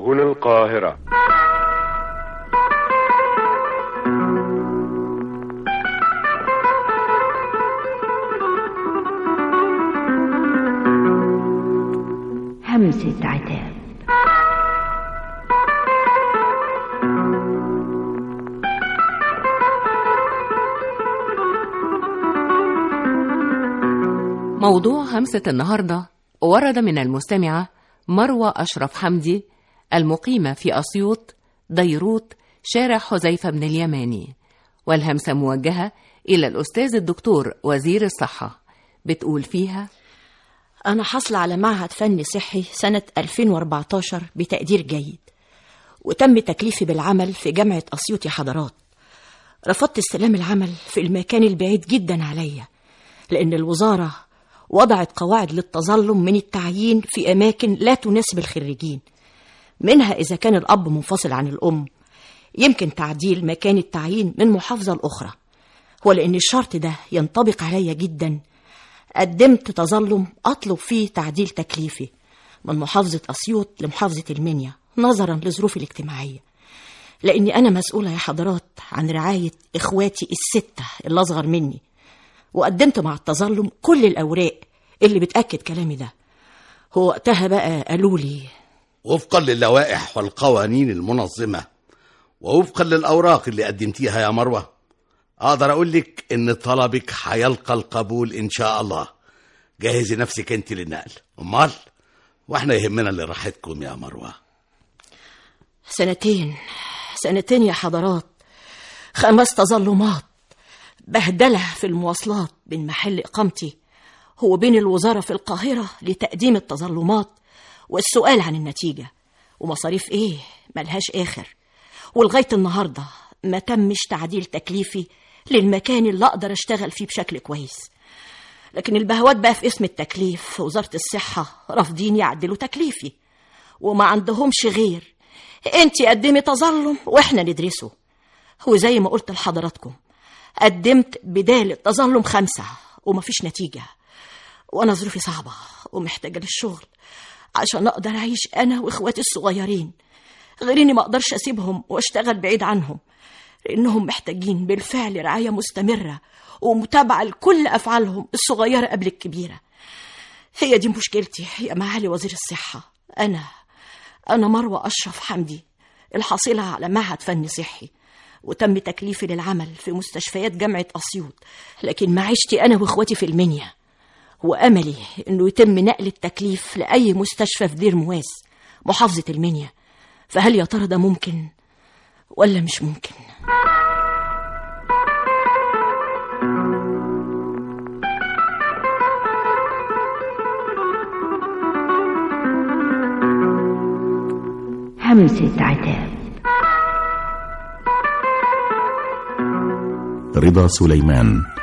هنا القاهرة همسة عتاب موضوع همسة النهاردة ورد من المستمعة مروة أشرف حمدي المقيمة في أسيوط ديروت شارع حذيفة بن اليماني والهمسة موجهة إلى الأستاذ الدكتور وزير الصحة بتقول فيها أنا حصل على معهد فني صحي سنة 2014 بتقدير جيد وتم تكليفي بالعمل في جامعة أسيوط يا حضرات رفضت استلام العمل في المكان البعيد جدا عليا لأن الوزارة وضعت قواعد للتظلم من التعيين في أماكن لا تناسب الخريجين منها إذا كان الأب منفصل عن الأم يمكن تعديل مكان التعيين من محافظة لأخرى ولأن الشرط ده ينطبق عليا جدا قدمت تظلم أطلب فيه تعديل تكليفي من محافظة أسيوط لمحافظة المنيا نظرا لظروفي الاجتماعية لأني أنا مسؤولة يا حضرات عن رعاية إخواتي الستة اللي أصغر مني وقدمت مع التظلم كل الأوراق اللي بتأكد كلامي ده هو وقتها بقى قالوا لي وفقا للوائح والقوانين المنظمة ووفقا للأوراق اللي قدمتيها يا مروة أقدر أقول لك إن طلبك هيلقى القبول إن شاء الله جهزي نفسك أنت للنقل أمال وإحنا يهمنا اللي راحتكم يا مروة سنتين سنتين يا حضرات خمس تظلمات بهدلة في المواصلات بين محل إقامتي هو بين الوزارة في القاهرة لتقديم التظلمات والسؤال عن النتيجة ومصاريف إيه ملهاش آخر ولغاية النهاردة ما تمش تعديل تكليفي للمكان اللي أقدر أشتغل فيه بشكل كويس لكن البهوات بقى في اسم التكليف في وزارة الصحة رافضين يعدلوا تكليفي وما عندهمش غير انت قدمي تظلم واحنا ندرسه وزي ما قلت لحضراتكم قدمت بدال التظلم خمسة ومفيش نتيجة وأنا ظروفي صعبة ومحتاجة للشغل عشان أقدر أعيش أنا وإخواتي الصغيرين غير إني ما أقدرش أسيبهم وأشتغل بعيد عنهم لأنهم محتاجين بالفعل رعاية مستمرة ومتابعة لكل أفعالهم الصغيرة قبل الكبيرة هي دي مشكلتي يا معالي وزير الصحة أنا أنا مروة أشرف حمدي الحاصلة على معهد فني صحي وتم تكليفي للعمل في مستشفيات جامعة أسيوط لكن معيشتي أنا وإخواتي في المنيا وأملي إنه يتم نقل التكليف لأي مستشفى في دير مواس محافظة المنيا فهل يا ترى ده ممكن ولا مش ممكن همسة عتاب رضا سليمان